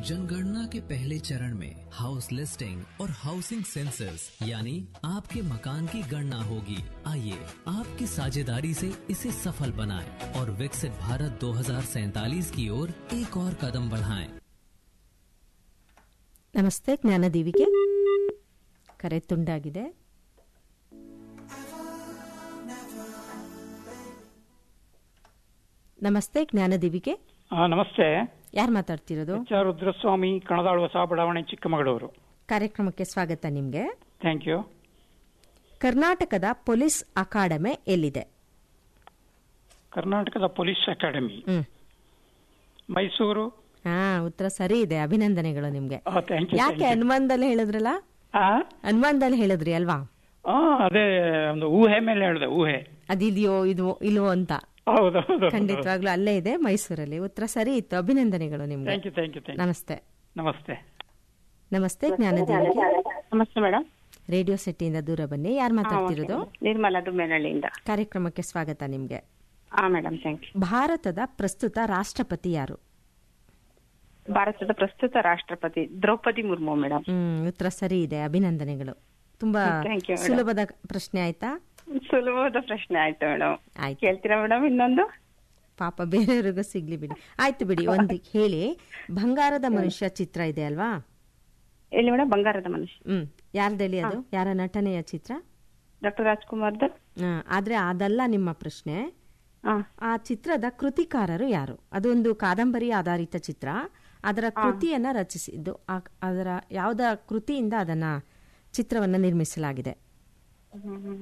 जनगणना के पहले चरण में हाउस लिस्टिंग और हाउसिंग सेंसस यानी आपके मकान की गणना होगी आइए आपकी साझेदारी से इसे सफल बनाएं और विकसित भारत 2047 की ओर एक और कदम बढ़ाएं। ನಮಸ್ತೆ ಜ್ಞಾನದೀವಿಗೆ ಕರೆ ತುಂಡಾಗಿದೆ ನಮಸ್ತೆ ಜ್ಞಾನದೀವಿಗೆ ಆ, ನಮಸ್ತೆ ಯಾರು ಮಾತಾಡ್ತಿರೋದು ಎಚ್ ಆರ್ ರುದ್ರಸ್ವಾಮಿ ಕಣದಾಳು ಹೊಸ ಬಡಾವಣೆ ಚಿಕ್ಕಮಗಳೂರು ಕಾರ್ಯಕ್ರಮಕ್ಕೆ ಸ್ವಾಗತ ನಿಮ್ಗೆ ಥ್ಯಾಂಕ್ ಯು ಕರ್ನಾಟಕದ ಪೊಲೀಸ್ ಅಕಾಡೆಮಿ ಎಲ್ಲಿದೆ ಕರ್ನಾಟಕದ ಪೊಲೀಸ್ ಅಕಾಡೆಮಿ ಹ್ಮ್ ಮೈಸೂರು ಹಾ ಉತ್ತರ ಸರಿ ಇದೆ ಅಭಿನಂದನೆಗಳು ನಿಮ್ಗೆ ಥ್ಯಾಂಕ್ ಯು ಯಾಕೆ ಅನುಮಾನದಲ್ಲಿ ಹೇಳಿದ್ರಲ್ಲ ಅನುಮಾನದಲ್ಲಿ ಹೇಳಿದ್ರಿ ಅಲ್ವಾ ಅದೇ ಒಂದು ಊಹೆ ಮೇಲೆ ಹೇಳಿದೆ ಊಹೆ ಅದಿದೆಯೋ ಇದು ಇಲ್ವೋ ಅಂತ ಹೌದು ಹೌದು ಖಂಡಿತವಾಗ್ಲೂ ಅಲ್ಲೇ ಇದೆ ಮೈಸೂರಲ್ಲಿ ಉತ್ತರ ಸರಿ ಇತ್ತು ಅಭಿನಂದನೆಗಳು ನಿಮ್ಗೆ thank you thank you thank you ನಮಸ್ತೆ ನಮಸ್ತೆ ನಮಸ್ತೆ ಜ್ಞಾನದೇವಿಗೆ ನಮಸ್ತೆ ಮೇಡಮ್ ರೇಡಿಯೋ ಸಿಟಿಯಿಂದ ದೂರ ಬನ್ನಿ ಯಾರು ಮಾತಾಡ್ತಿರೋದು ನಿರ್ಮಲಾ ದುಮ್ಮೇನಹಳ್ಳಿಯಿಂದ ಕಾರ್ಯಕ್ರಮಕ್ಕೆ ಸ್ವಾಗತ ನಿಮ್ಗೆ ಹಾ ಮೇಡಮ್ ಥ್ಯಾಂಕ್ ಯು ಭಾರತದ ಪ್ರಸ್ತುತ ರಾಷ್ಟ್ರಪತಿ ಯಾರು ಭಾರತದ ಪ್ರಸ್ತುತ ರಾಷ್ಟ್ರಪತಿ ದ್ರೌಪದಿ ಮುರ್ಮು ಮೇಡಮ್ ಹ್ಮ್ ಉತ್ತರ ಸರಿ ಇದೆ ಅಭಿನಂದನೆಗಳು ತುಂಬಾ Thank you, madam. ಸುಲಭದ ಪ್ರಶ್ನೆ ಆಯ್ತಾ ಸುಲಭವಾದ ಪ್ರಶ್ನೆ ಆಯ್ತು ಮೇಡಮ್ ಆಯ್ತು ಕೇಳ್ತೀರಾ ಮೇಡಮ್ ಇನ್ನೊಂದು ಪಾಪ ಬೇರೆಯವ್ರಿಗೂ ಸಿಗ್ಲಿ ಬಿಡಿ ಆಯ್ತು ಬಿಡಿ ಒಂದು ಹೇಳಿ ಬಂಗಾರದ ಮನುಷ್ಯ ಚಿತ್ರ ಇದೆ ಅಲ್ವಾ ಎಲ್ಲಿ ಮೇಡಮ್ ಬಂಗಾರದ ಮನುಷ್ಯ ಹ್ಮ್ ಯಾರ್ದಲ್ಲಿ ಅದು ಯಾರ ನಟನೆಯ ಚಿತ್ರ ಡಾಕ್ಟರ್ ರಾಜ್ಕುಮಾರ್ದ ಆ, ಆದ್ರೆ ಅದಲ್ಲ ನಿಮ್ಮ ಪ್ರಶ್ನೆ ಹಾ ಆ ಚಿತ್ರದ ಕೃತಿಕಾರರು ಯಾರು ಅದೊಂದು ಕಾದಂಬರಿ ಆಧಾರಿತ ಚಿತ್ರ ಅದರ ಕೃತಿಯನ್ನ ರಚಿಸಿದ್ದು ಆ- ಅದರ ಯಾವುದ ಕೃತಿಯಿಂದ ಅದನ್ನ ಚಿತ್ರವನ್ನ ನಿರ್ಮಿಸಲಾಗಿದೆ ಹ್ಮ್.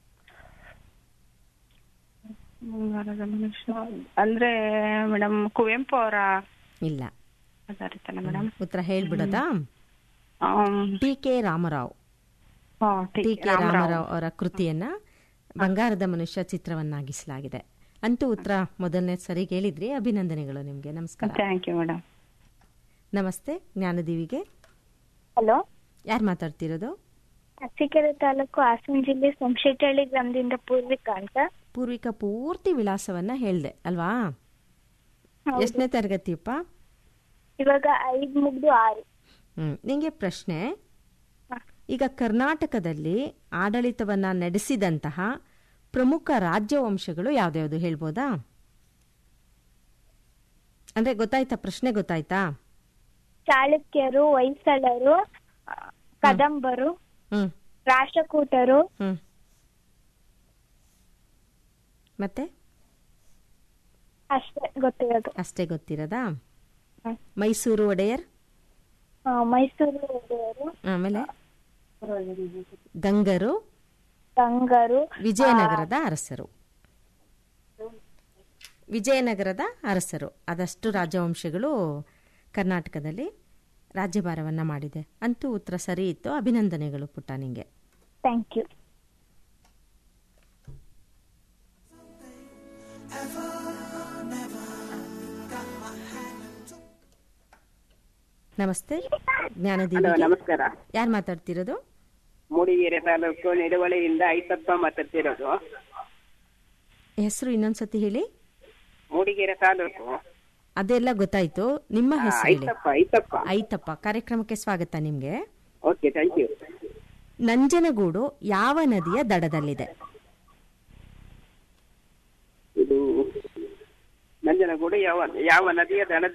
ಬಂಗಾರದ ಮನುಷ್ಯ ಅಂದ್ರೆ ಮೇಡಮ್ ಕುವೆಂಪು ಅವರ ಇಲ್ಲ ಆಧಾರಿತನ ಮೇಡಮ್ ಉತ್ತರ ಹೇಳ್ಬಿಡದಾ T K Ramarao T K Ramarao ಅವರ ಕೃತಿಯನ್ನ ಬಂಗಾರದ ಮನುಷ್ಯ ಚಿತ್ರವನ್ನಾಗಿಸಲಾಗಿದೆ ಅಂತೂ ಉತ್ತರ ಮೊದಲನೇ ಸರಿ ಹೇಳಿದ್ರಿ ಅಭಿನಂದನೆಗಳು ನಿಮ್ಗೆ ನಮಸ್ಕಾರ ಥ್ಯಾಂಕ್ ಯು ಮೇಡಮ್ ನಮಸ್ತೆ ಜ್ಞಾನದೇವಿಗೆ ಹಲೋ ಯಾರು ಮಾತಾಡ್ತಿರೋದು ಅರಸೀಕೆರೆ ತಾಲೂಕು ಹಾಸನ ಜಿಲ್ಲೆ ಸೋಮಶೆಟ್ಟಹಳ್ಳಿ ಗ್ರಾಮದಿಂದ ಪೂರ್ವಿಕಾ ಅಂತ ಪೂರ್ವಿಕ ಪೂರ್ತಿ ವಿಳಾಸವನ್ನ ಹೇಳ್ದೆ ಅಲ್ವಾ ಹೌದು. ಎಷ್ಟನೇ ತರಗತಿಯಪ್ಪ ಇವಾಗ ಐದ್ ಮುಗ್ದು ಆರು ಹ್ಮ್ ನಿಂಗೆ ಪ್ರಶ್ನೆ ಹ. ಈಗ ಕರ್ನಾಟಕದಲ್ಲಿ ಆಡಳಿತವನ್ನ ನಡೆಸಿದಂತಹ ಪ್ರಮುಖ ರಾಜ್ಯವಂಶಗಳು ಯಾವ್ದ್ಯಾವ್ದು ಹೇಳ್ಬೋದಾ ಅಂದ್ರೆ ಗೊತ್ತಾಯ್ತಾ ಪ್ರಶ್ನೆ ಗೊತ್ತಾಯ್ತಾ ಚಾಳುಕ್ಯರು ಹೊಯ್ಸಳರು ಆ, ಕದಂಬರು ಹ್ಮ್ ರಾಷ್ಟ್ರಕೂಟರು ಹ್ಮ್ ಮತ್ತೆ ಅಷ್ಟೇ ಗೊತ್ತಿರೋದು ಅಷ್ಟೇ ಗೊತ್ತಿರೋದಾ ಹ್ಮ್. ಮೈಸೂರು ಒಡೆಯರ್ ಆ, ಮೈಸೂರು ಒಡೆಯರು ಆಮೇಲೆ ಗಂಗರು ಗಂಗರು ವಿಜಯನಗರದ ಅರಸರು ವಿಜಯನಗರದ ಅರಸರು ಅದಷ್ಟು ರಾಜವಂಶಗಳು ಕರ್ನಾಟಕದಲ್ಲಿ ರಾಜ್ಯಭಾರವನ್ನ ಮಾಡಿದೆ ಅಂತೂ ಉತ್ತರ ಸರಿ ಇತ್ತು ಅಭಿನಂದನೆಗಳು ಪುಟ್ಟ ನಿಂಗೆ ಥ್ಯಾಂಕ್ ಯು ನಮಸ್ತೆ ಹಲೋ ಜ್ಞಾನದೀವಿ ನಮಸ್ಕಾರ ಯಾರು ಮಾತಾಡ್ತಿರೋದು ಮೂಡಿಗೆರೆ ತಾಲೂಕು ನಿಡುವಳಿಯಿಂದ ಐತಪ್ಪ ಮಾತಾಡ್ತಿರೋದು ಹೆಸರು ಇನ್ನೊಂದ್ಸತಿ ಹೇಳಿ ಮೂಡಿಗೆರೆ ತಾಲೂಕು ಅದೆಲ್ಲ ಗೊತ್ತಾಯ್ತು ನಿಮ್ಮ ಆ, ಹೆಸರು ಹೇಳಿ ಐತಪ್ಪ ಐತಪ್ಪ ಐತಪ್ಪ ಕಾರ್ಯಕ್ರಮಕ್ಕೆ ಸ್ವಾಗತ ನಿಮ್ಗೆ ಓಕೆ ಥ್ಯಾಂಕ್ ಯು ನಂಜನಗೂಡು ಯಾವ ನದಿಯ ದಡದಲ್ಲಿದೆ ಇದು ನಂಜನಗೂಡು ಯಾವ ಯಾವ ನದಿಯ ದಡದ